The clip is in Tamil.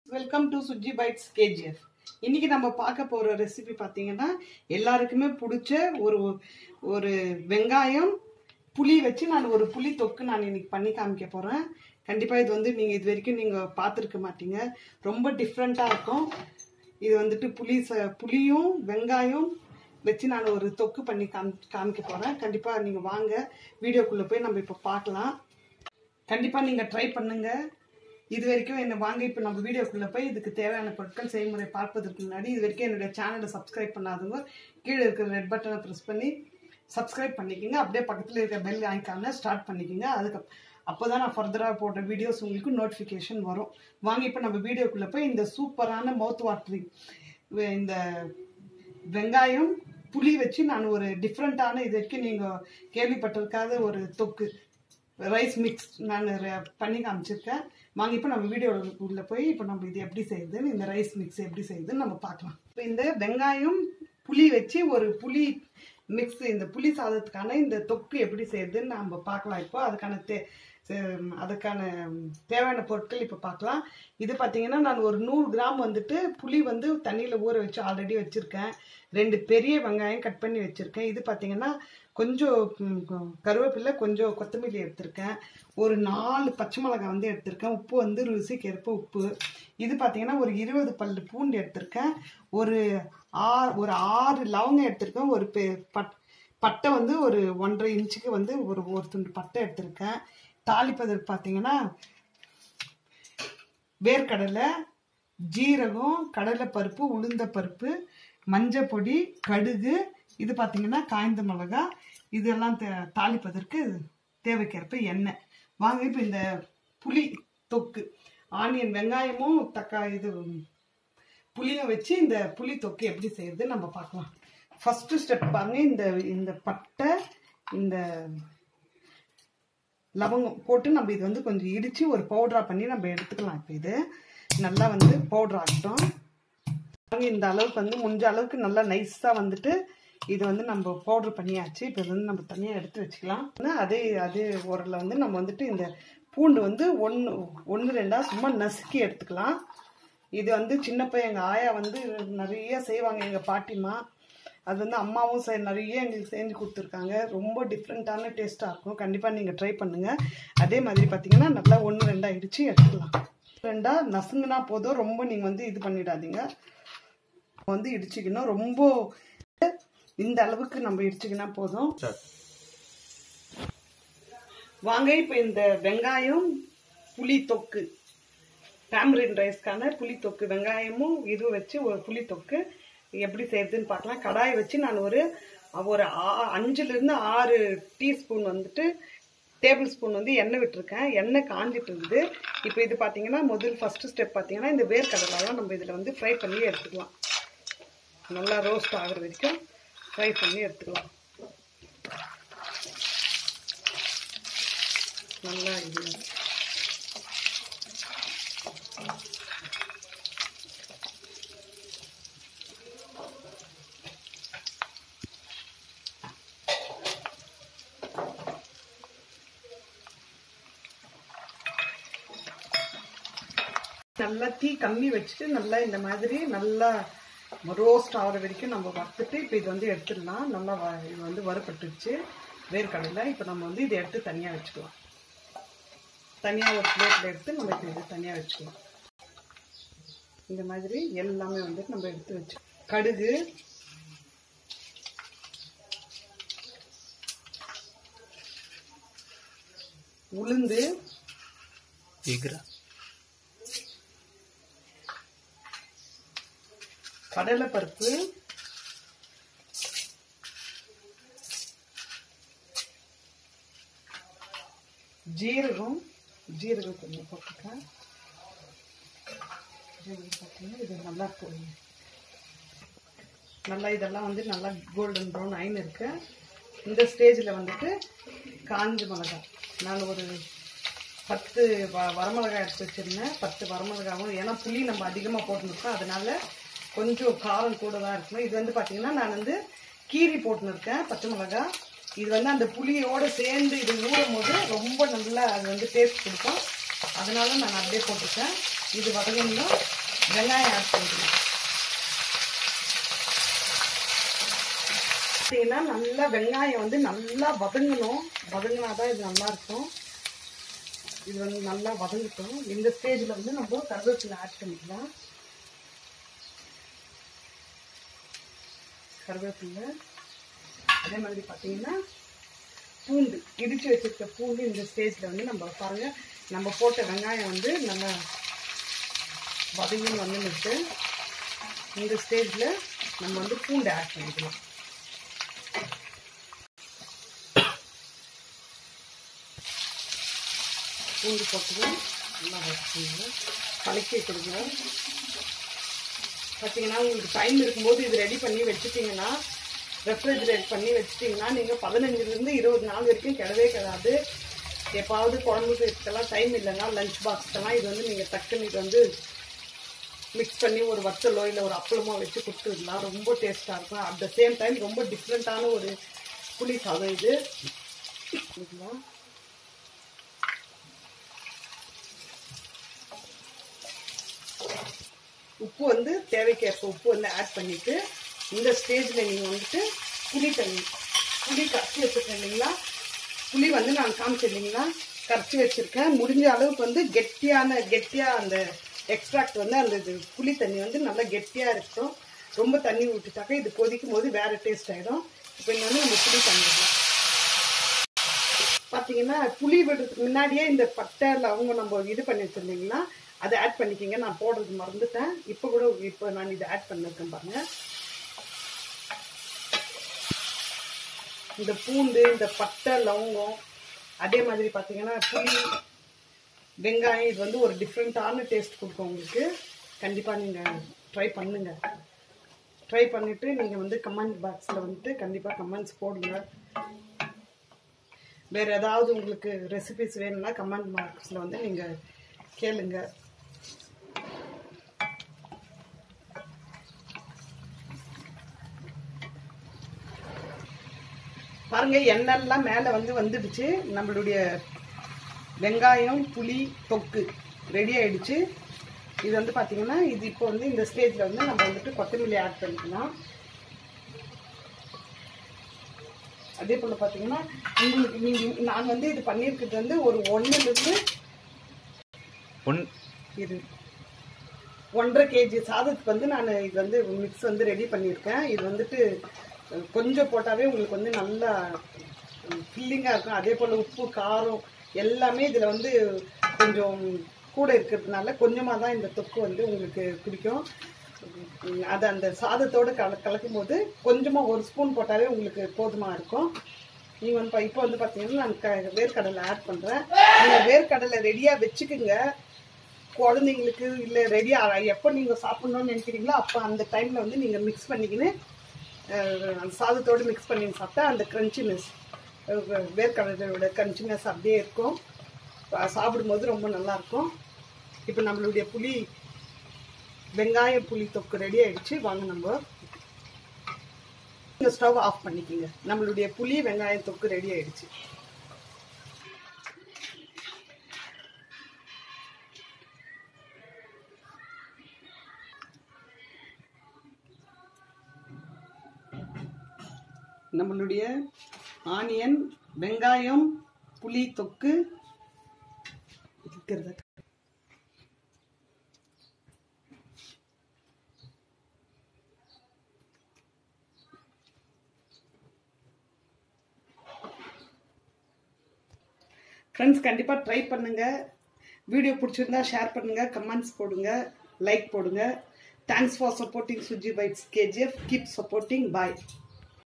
welcome to Suji bites KGF இன்னைக்கு நம்ம பார்க்க போற ரெசிபி பார்த்தீங்கன்னா எல்லாருக்குமே பிடிச்ச ஒரு ஒரு வெங்காயம் புளி வச்சு நான் ஒரு புளி தொக்கு நான் இன்னைக்கு பண்ணி காமிக்க போறேன் கண்டிப்பா இது வந்து நீங்க இது வரைக்கும் நீங்க பார்த்துருக்க மாட்டீங்க ரொம்ப டிஃப்ரெண்டா இருக்கும் இது வந்துட்டு புளி ச- புளியும் வெங்காயம் வச்சு நான் ஒரு தொக்கு பண்ணி காமி காமிக்க போறேன் கண்டிப்பா நீங்க வாங்க வீடியோக்குள்ள போய் நம்ம இப்போ பார்க்கலாம் கண்டிப்பா நீங்க ட்ரை பண்ணுங்க இது வரைக்கும் என்ன வாங்க இப்போ நம்ம வீடியோக்குள்ள போய் இதுக்கு தேவையான பொருட்கள் செய்முறை பார்ப்பதற்கு முன்னாடி இது வரைக்கும் என்னுடைய சேனலை சப்ஸ்கிரைப் பண்ணாதவங்க கீழே இருக்கிற ரெட் பட்டனை ப்ரெஸ் பண்ணி சப்ஸ்கிரைப் பண்ணிக்கோங்க அப்படியே பக்கத்தில் இருக்கிற பெல் ஐக்கான ஸ்டார்ட் பண்ணிக்கோங்க அதுக்கு அப்போ தான் நான் ஃபர்தராக போடுற வீடியோஸ் உங்களுக்கு நோட்டிஃபிகேஷன் வரும் வாங்க இப்போ நம்ம வீடியோக்குள்ளே போய் இந்த சூப்பரான மவுத் வாட்டரிங் இந்த வெங்காயம் புளி வச்சு நான் ஒரு டிஃப்ரெண்ட்டான இது வரைக்கும் நீங்கள் கேள்விப்பட்டிருக்காத ஒரு தொக்கு ரைஸ் மிக்ஸ் நான் ர- பண்ணி காமிச்சிருக்கேன் வாங்க இப்போ நம்ம வீடியோ உள்ள போய் இப்போ நம்ம இது எப்படி செய்யுதுன்னு இந்த ரைஸ் மிக்ஸ் எப்படி செய்யுதுன்னு நம்ம பார்க்கலாம் இப்போ இந்த வெங்காயம் புளி வச்சு ஒரு புளி மிக்ஸ் இந்த புளி சாதத்துக்கான இந்த தொக்கு எப்படி செய்யுதுன்னு நம்ம பார்க்கலாம் இப்போ அதுக்கான தே சே- அதுக்கான தேவையான பொருட்கள் இப்போ பார்க்கலாம் இது பார்த்தீங்கன்னா நான் ஒரு நூறு கிராம் வந்துட்டு புளி வந்து தண்ணியில் ஊற வச்சு ஆல்ரெடி வச்சுருக்கேன் ரெண்டு பெரிய வெங்காயம் கட் பண்ணி வச்சுருக்கேன் இது பார்த்தீங்கன்னா கொஞ்சம் ம், கொ- கருவேப்பிலை கொஞ்சம் கொத்தமல்லி எடுத்திருக்கேன் ஒரு நாலு பச்சை மிளகாய் வந்து எடுத்திருக்கேன் உப்பு வந்து ருசிக்கு ஏற்ப உப்பு இது பார்த்தீங்கன்னா ஒரு இருபது பல்லு பூண்டு எடுத்திருக்கேன் ஒரு ஆ ஒரு ஆறு லவங்கம் எடுத்திருக்கேன் ஒரு பெ பட் பட்டை வந்து ஒரு ஒன்றரை இன்ச்சுக்கு வந்து ஒரு ஒரு துண்டு பட்டை எடுத்திருக்கேன் தாளிப்பதற்கு பார்த்தீங்கன்னா வேர்க்கடலை ஜீரகம் கடலைப்பருப்பு உளுந்த பருப்பு மஞ்சள் பொடி கடுகு இது பார்த்தீங்கன்னா காய்ந்த மிளகா இதெல்லாம் தே- தாளிப்பதற்கு தேவைக்கேற்ப எண்ணெய் வாங்க இப்போ இந்த புளி தொக்கு ஆனியன் வெங்காயமும் தக்காளி இது புளியும் வச்சு இந்த புளி தொக்கு எப்படி செய்யறது நம்ம பார்க்கலாம் ஃபர்ஸ்ட் ஸ்டெப் பாருங்க இந்த இந்த பட்டை இந்த லவங்கம் போட்டு நம்ம இது வந்து கொஞ்சம் இடிச்சு ஒரு பவுடரா பண்ணி நம்ம எடுத்துக்கலாம் இப்போ இது நல்லா வந்து பவுடர் ஆகட்டும் பாருங்க, இந்த அளவுக்கு வந்து முடிஞ்ச அளவுக்கு நல்லா நைஸா வந்துட்டு இது வந்து நம்ம பவுடர் பண்ணியாச்சு இப்போ இது வந்து நம்ம தனியாக எடுத்து வச்சுக்கலாம் ஆனா, அதே அதே உரல்ல வந்து நம்ம வந்துட்டு இந்த பூண்டு வந்து ஒன்று ஒன்று ரெண்டா சும்மா நசுக்கி எடுத்துக்கலாம் இது வந்து சின்ன பையன் எங்கள் ஆயா வந்து நிறைய செய்வாங்க எங்கள் பாட்டிமா அது வந்து அம்மாவும் செய் நிறைய எங்களுக்கு செஞ்சு கொடுத்துருக்காங்க ரொம்ப டிஃப்ரெண்ட்டான டேஸ்ட்டாக இருக்கும் கண்டிப்பாக நீங்கள் ட்ரை பண்ணுங்கள் அதே மாதிரி பார்த்தீங்கன்னா நல்லா ஒன்று ரெண்டாக இடித்து எடுத்துக்கலாம் ரெண்டா நசுங்குனா போதும் ரொம்ப நீங்கள் வந்து இது பண்ணிடாதீங்க வந்து இடிச்சுக்கணும் ரொம்ப இந்த அளவுக்கு நம்ம இடிச்சுக்கினா போதும் வாங்க இப்போ இந்த வெங்காயம் புளி தொக்கு டேமரின் ரைஸ்க்கான புளி தொக்கு வெங்காயமும் இது வச்சு ஒரு புளி தொக்கு எப்படி செய்யறதுன்னு பார்க்கலாம் கடாய் வச்சு நான் ஒரு ஒரு ஆ- அஞ்சுல இருந்து ஆறு டீஸ்பூன் வந்துட்டு டேபிள் ஸ்பூன் வந்து எண்ணெய் விட்டுருக்கேன் எண்ணெய் காஞ்சிட்டு இருக்குது இப்போ இது பார்த்தீங்கன்னா முதல் ஃபர்ஸ்ட் ஸ்டெப் பார்த்தீங்கன்னா இந்த வேர்க்கடலாம் நம்ம இதில் வந்து ஃப்ரை பண்ணி எடுத்துக்கலாம் நல்லா ரோஸ்ட் ஆகுற வரைக்கும் ஃப்ரை பண்ணி எடுத்துக்கலாம் நல்லா இது நல்லா தீ கம்மி வச்சுட்டு நல்லா இந்த மாதிரி நல்லா ரோஸ்ட் ஆகிற வரைக்கும் நம்ம வறுத்துட்டு இப்போ இது வந்து எடுத்துடலாம் நல்லா வ- இது வந்து வறுபட்டுருச்சு வேர்க்கடலை இப்போ நம்ம வந்து இதை எடுத்து தனியாக வச்சுக்கலாம் தனியாக ஒரு பிளேட்டில் எடுத்து நம்ம இப்போ இது தனியாக வச்சுக்கலாம் இந்த மாதிரி எல்லாமே வந்துட்டு நம்ம எடுத்து வச்சு கடுகு உளுந்து கடலைப்பருப்பு ஜீரகம் ஜீரகம் கொஞ்சம் போட்டுக்கேன் ஜீரகம் பார்த்தீங்கன்னா இது நல்லா போடுங்க நல்லா இதெல்லாம் வந்து நல்லா கோல்டன் ப்ரௌன் ஐன் இருக்கு இந்த ஸ்டேஜில் வந்துட்டு காஞ்ச மிளகாய் நான் ஒரு பத்து வ வரமிளகாய் எடுத்து வச்சிருந்தேன் பத்து வரமிளகாவும் ஏன்னா புளி நம்ம அதிகமாக போட்டுருக்கோம் அதனால கொஞ்சம் காரம் கூட தான் இருக்கணும் இது வந்து பார்த்தீங்கன்னா நான் வந்து கீரி போட்டுன்னு இருக்கேன் பச்சை மிளகாய் இது வந்து அந்த புளியோட சேர்ந்து இது ஊறும் போது ரொம்ப நல்லா அது வந்து டேஸ்ட் கொடுக்கும் அதனால நான் அப்படியே போட்டிருக்கேன் இது வதங்கணும் வெங்காயம் ஆட் பண்ணிக்கலாம் பார்த்தீங்கன்னா நல்லா வெங்காயம் வந்து நல்லா வதங்கணும் வதங்கினா தான் இது நல்லா இருக்கும் இது வந்து நல்லா வதங்கட்டும் இந்த ஸ்டேஜில் வந்து நம்ம கருவேப்பிலை ஆட் பண்ணிக்கலாம் கருவேப்பிலை அதே மாதிரி பார்த்தீங்கன்னா பூண்டு இடிச்சு வச்சிருக்க பூண்டு இந்த ஸ்டேஜில் வந்து நம்ம பாருங்க நம்ம போட்ட வெங்காயம் வந்து நல்லா வதங்கின்னு வந்துட்டு இந்த ஸ்டேஜில் நம்ம வந்து பூண்டு ஆட் பண்ணிக்கலாம் பூண்டு போட்டுக்கலாம் நல்லா வச்சுக்கோங்க கலக்கி கொடுக்குறோம் பார்த்தீங்கன்னா உங்களுக்கு டைம் இருக்கும்போது இது ரெடி பண்ணி வச்சுட்டிங்கன்னா ரெஃப்ரிஜரேட் பண்ணி வச்சுட்டிங்கன்னா நீங்கள் பதினஞ்சுலேருந்து இருபது நாள் வரைக்கும் கிடவே கிடாது எப்பாவது குழம்புக்கு இதுக்கெல்லாம் டைம் இல்லைன்னா லஞ்ச் பாக்ஸ்க்கெல்லாம் இது வந்து நீங்கள் டக்குன்னு இது வந்து மிக்ஸ் பண்ணி ஒரு வத்தலோ இல்லை ஒரு அப்பளமோ வச்சு கொடுத்துடலாம் ரொம்ப டேஸ்ட்டாக இருக்கும் அட் த சேம் டைம் ரொம்ப டிஃப்ரெண்ட்டான ஒரு புளி சாதம் இது இதுலாம் உப்பு வந்து தேவைக்கேற்ப உப்பு வந்து ஆட் பண்ணிட்டு இந்த ஸ்டேஜில் நீங்கள் வந்துட்டு புளி தண்ணி புளி கரைச்சி வச்சுருக்கேன் இல்லைங்களா புளி வந்து நான் காமிச்சேன் இல்லைங்களா கரைச்சி வச்சுருக்கேன் முடிஞ்ச அளவுக்கு வந்து கெட்டியான கெட்டியாக அந்த எக்ஸ்ட்ராக்ட் வந்து அந்த இது புளி தண்ணி வந்து நல்லா கெட்டியாக இருக்கும் ரொம்ப தண்ணி விட்டுட்டாக்கா இது கொதிக்கும் போது வேறு டேஸ்ட் ஆகிடும் இப்போ இங்கே வந்து நம்ம புளி தண்ணி விடலாம் பார்த்தீங்கன்னா புளி விடுறதுக்கு முன்னாடியே இந்த பட்டை லவங்கம் நம்ம இது பண்ணி வச்சுருந்தீங்கன்னா அதை ஆட் பண்ணிக்கிங்க நான் போடுறது மறந்துட்டேன் இப்போ கூட இப்போ நான் இதை ஆட் பண்ணிருக்கேன் பாருங்க இந்த பூண்டு இந்த பட்டை லவங்கம் அதே மாதிரி பார்த்தீங்கன்னா புளி வெங்காயம் இது வந்து ஒரு டிஃப்ரெண்ட்டான டேஸ்ட் கொடுக்கும் உங்களுக்கு கண்டிப்பாக நீங்கள் ட்ரை பண்ணுங்க ட்ரை பண்ணிவிட்டு நீங்கள் வந்து கமெண்ட் பாக்ஸில் வந்துட்டு கண்டிப்பாக கமெண்ட்ஸ் போடுங்க வேறு ஏதாவது உங்களுக்கு ரெசிபிஸ் வேணும்னா கமெண்ட் பாக்ஸில் வந்து நீங்கள் கேளுங்க பாருங்க எண்ணெய்லாம் மேலே வந்து வந்துடுச்சு நம்மளுடைய வெங்காயம் புளி தொக்கு ரெடி ஆயிடுச்சு இது வந்து பார்த்தீங்கன்னா இது இப்போ வந்து இந்த ஸ்டேஜில் வந்து நம்ம வந்துட்டு கொத்தமல்லி ஆட் பண்ணிக்கலாம் அதே போல் பார்த்தீங்கன்னா உங்களுக்கு நீங்கள் நான் வந்து இது பண்ணியிருக்கிறது வந்து ஒரு ஒன்றுலேருந்து ஒன் இது ஒன்றரை கேஜி சாதத்துக்கு வந்து நான் இது வந்து மிக்ஸ் வந்து ரெடி பண்ணியிருக்கேன் இது வந்துட்டு அஹ், கொஞ்சம் போட்டாவே உங்களுக்கு வந்து நல்லா ஃபில்லிங்காக இருக்கும் அதே போல் உப்பு காரம் எல்லாமே இதில் வந்து கொஞ்சம் கூட இருக்கிறதுனால கொஞ்சமாக தான் இந்த தொக்கு வந்து உங்களுக்கு பிடிக்கும் உம், அது அந்த சாதத்தோடு கல கலக்கும் போது கொஞ்சமாக ஒரு ஸ்பூன் போட்டாவே உங்களுக்கு போதுமாக இருக்கும் நீங்கள் வந்து இப்போ வந்து பார்த்தீங்கன்னா நான் க வேர்க்கடலை ஆட் பண்ணுறேன் நீங்கள் வேர்க்கடலை ரெடியாக வச்சுக்குங்க குழந்தைங்களுக்கு இல்லை ரெடியாக எப்போ நீங்கள் சாப்பிட்ணுன்னு நினைக்கிறீங்களோ அப்போ அந்த டைமில் வந்து நீங்கள் மிக்ஸ் பண்ணிக்கின்னு அஹ், அந்த சாதத்தோடு மிக்ஸ் பண்ணி சாப்பிட்டா அந்த க்ரன்ச்சினஸ் வேர்க்கடலையோட க்ரன்ச்சினஸ் அப்படியே இருக்கும் ப- சாப்பிடும்போது ரொம்ப நல்லாயிருக்கும் இப்போ நம்மளுடைய புளி வெங்காய புளி தொக்கு ரெடி ஆயிடுச்சு வாங்க நம்ம இந்த ஸ்டவ் ஆஃப் பண்ணிக்கிங்க நம்மளுடைய புளி வெங்காய தொக்கு ரெடி ஆயிடுச்சு நம்மளுடைய ஆனியன் வெங்காயம் புளி தொக்கு இருக்கிறது ஃப்ரெண்ட்ஸ் கண்டிப்பாக ட்ரை பண்ணுங்க வீடியோ பிடிச்சிருந்தா ஷேர் பண்ணுங்க கமெண்ட்ஸ் போடுங்க லைக் போடுங்க thanks for supporting Suji bites KGF keep supporting bye